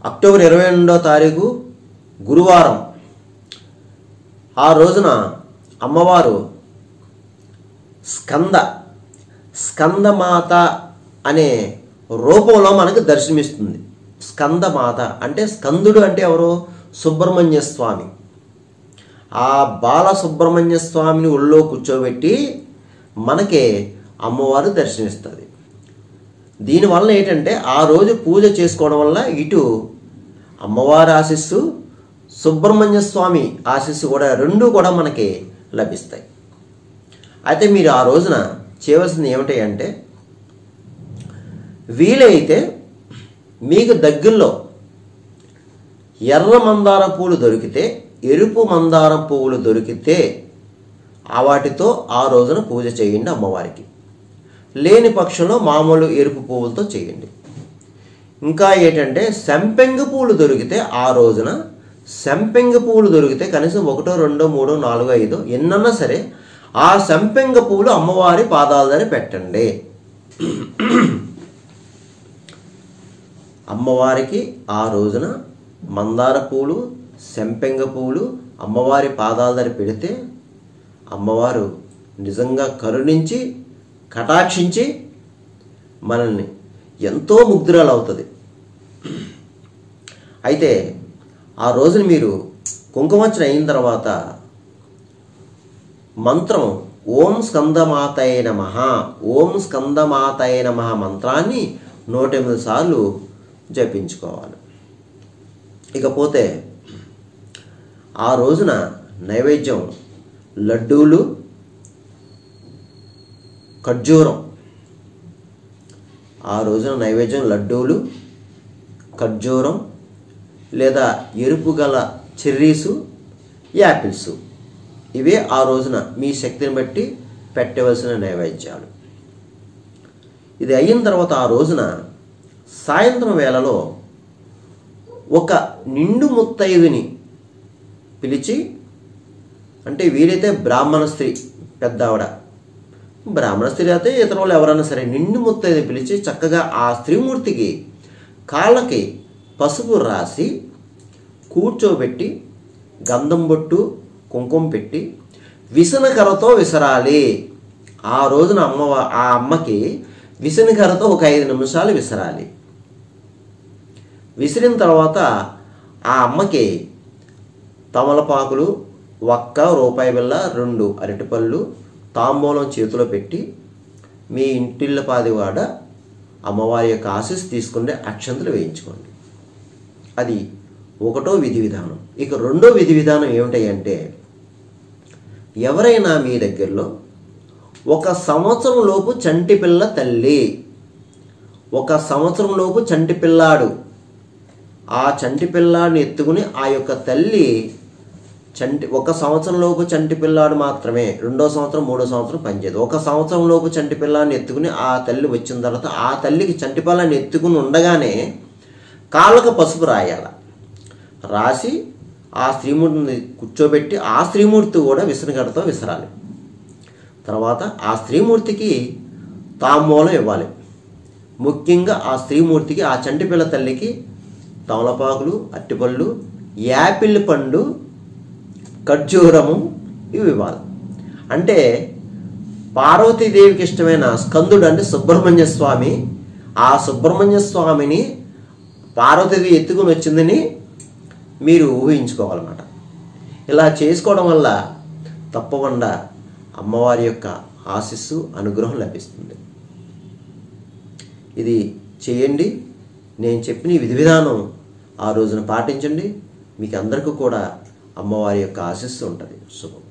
October ఇరవై రెండో తారీఖు గురువారం ఆ రోజున అమ్మవారు స్కంద స్కందమాత అనే రూపంలో మనకు దర్శనమిస్తుంది స్కందమాత అంటే స్కందుడు అంటే ఎవరు సుబ్రహ్మణ్య స్వామి ఆ బాల సుబ్రహ్మణ్య స్వామిని ఒళ్ళో కూర్చోబెట్టి మనకి అమ్మవారు దర్శనమిస్తుంది దీనివల్ల ఏంటంటే ఆ రోజు పూజ చేసుకోవడం వల్ల ఇటు అమ్మవారి ఆశీస్సు సుబ్రహ్మణ్య స్వామి ఆశీస్సు కూడా రెండు కూడా మనకి లభిస్తాయి అయితే మీరు ఆ రోజున చేయవలసింది ఏమిటి అంటే వీలైతే మీకు దగ్గరలో ఎర్ర మందార పూలు దొరికితే ఎరుపు మందార పువ్వులు దొరికితే ఆ వాటితో ఆ రోజున పూజ చేయండి అమ్మవారికి లేని పక్షంలో మామూలు ఎరుపు పువ్వులతో చేయండి ఇంకా ఏంటంటే సంపెంగ పూలు దొరికితే ఆ రోజున సంపెంగ పువ్వులు దొరికితే కనీసం ఒకటో రెండో మూడో నాలుగో ఐదో ఎన్నన్నా సరే ఆ సంపెంగ పువ్వులు అమ్మవారి పాదాల దగ్గర పెట్టండి అమ్మవారికి ఆ రోజున మందార పూలు సెంపెంగ పూలు అమ్మవారి పాదాల దగ్గర పెడితే అమ్మవారు నిజంగా కరుణించి కటాక్షించి మనల్ని ఎంతో ముగ్ధురాలు అవుతుంది అయితే ఆ రోజున మీరు కుంకుమర్చన అయిన తర్వాత మంత్రం ఓం స్కందమాతయ నమ ఓం స్కందమాతయ నమ మంత్రాన్ని నూట ఎనిమిది సార్లు జపించుకోవాలి ఇకపోతే ఆ రోజున నైవేద్యం లడ్డూలు ఖర్జూరం ఆ రోజున నైవేద్యం లడ్డూలు ఖర్జూరం లేదా ఎరుపు గల చెర్రీసు యాపిల్స్ ఇవే ఆ రోజున మీ శక్తిని బట్టి పెట్టవలసిన నైవేద్యాలు ఇది అయిన తర్వాత ఆ రోజున సాయంత్రం వేళలో ఒక నిండు ముత్తైదుని పిలిచి అంటే వీరైతే బ్రాహ్మణ స్త్రీ పెద్ద ఆవిడ బ్రాహ్మణ స్త్రీ అయితే ఇతర వాళ్ళు ఎవరైనా సరే నిండు ముత్తైదు పిలిచి చక్కగా ఆ స్త్రీమూర్తికి కాళ్ళకి పసుపు రాసి కూర్చోబెట్టి గంధం బొట్టు కుంకుమ పెట్టి విసనకరతో విసరాలి ఆ రోజున అమ్మ ఆ అమ్మకి విసనకరతో ఒక ఐదు నిమిషాలు విసరాలి విసిరిన తర్వాత ఆ అమ్మకి తమలపాకులు ఒక్క రూపాయి బిళ్ళ రెండు అరటిపళ్ళు తాంబూలం చేతిలో పెట్టి మీ ఇంటిల్లపాది వాడ అమ్మవారి యొక్క ఆశీస్ తీసుకుంటే అక్షంతలు వేయించుకోండి అది ఒకటో విధి విధానం ఇక రెండో విధి విధానం ఏమిటంటే ఎవరైనా మీ దగ్గరలో ఒక సంవత్సరం లోపు చంటి పిల్ల తల్లి ఒక సంవత్సరం లోపు చంటి పిల్లాడు ఆ చంటి పిల్లాడిని ఎత్తుకుని ఆ యొక్క తల్లి చంటి ఒక సంవత్సరం లోపు చంటి పిల్లాడు మాత్రమే రెండో సంవత్సరం మూడో సంవత్సరం పనిచేయదు ఒక సంవత్సరం లోపు చంటి పిల్లాడిని ఎత్తుకుని ఆ తల్లి వచ్చిన తర్వాత ఆ తల్లికి చంటి పిల్లాడిని ఎత్తుకుని ఉండగానే కాళ్ళకు పసుపు రాయాల రాసి ఆ స్త్రీమూర్తిని కూర్చోబెట్టి ఆ స్త్రీమూర్తి కూడా విసనగడతో విసరాలి తర్వాత ఆ స్త్రీమూర్తికి తాంబూలం ఇవ్వాలి ముఖ్యంగా ఆ స్త్రీమూర్తికి ఆ చంటిపిల్ల తల్లికి తమలపాకులు అట్టిపళ్ళు యాపిల్ పండు ఖర్జూరము ఇవి ఇవ్వాలి అంటే పార్వతీదేవికి ఇష్టమైన స్కందుడు అంటే సుబ్రహ్మణ్య స్వామి ఆ సుబ్రహ్మణ్య స్వామిని పార్వతీదేవి ఎత్తుకుని వచ్చిందని మీరు ఊహించుకోవాలన్నమాట ఇలా చేసుకోవడం వల్ల తప్పకుండా అమ్మవారి యొక్క ఆశీస్సు అనుగ్రహం లభిస్తుంది ఇది చేయండి నేను చెప్పిన ఈ విధి విధానం ఆ రోజున పాటించండి మీకు అందరికీ కూడా అమ్మవారి యొక్క ఆశీస్సు ఉంటుంది శుభం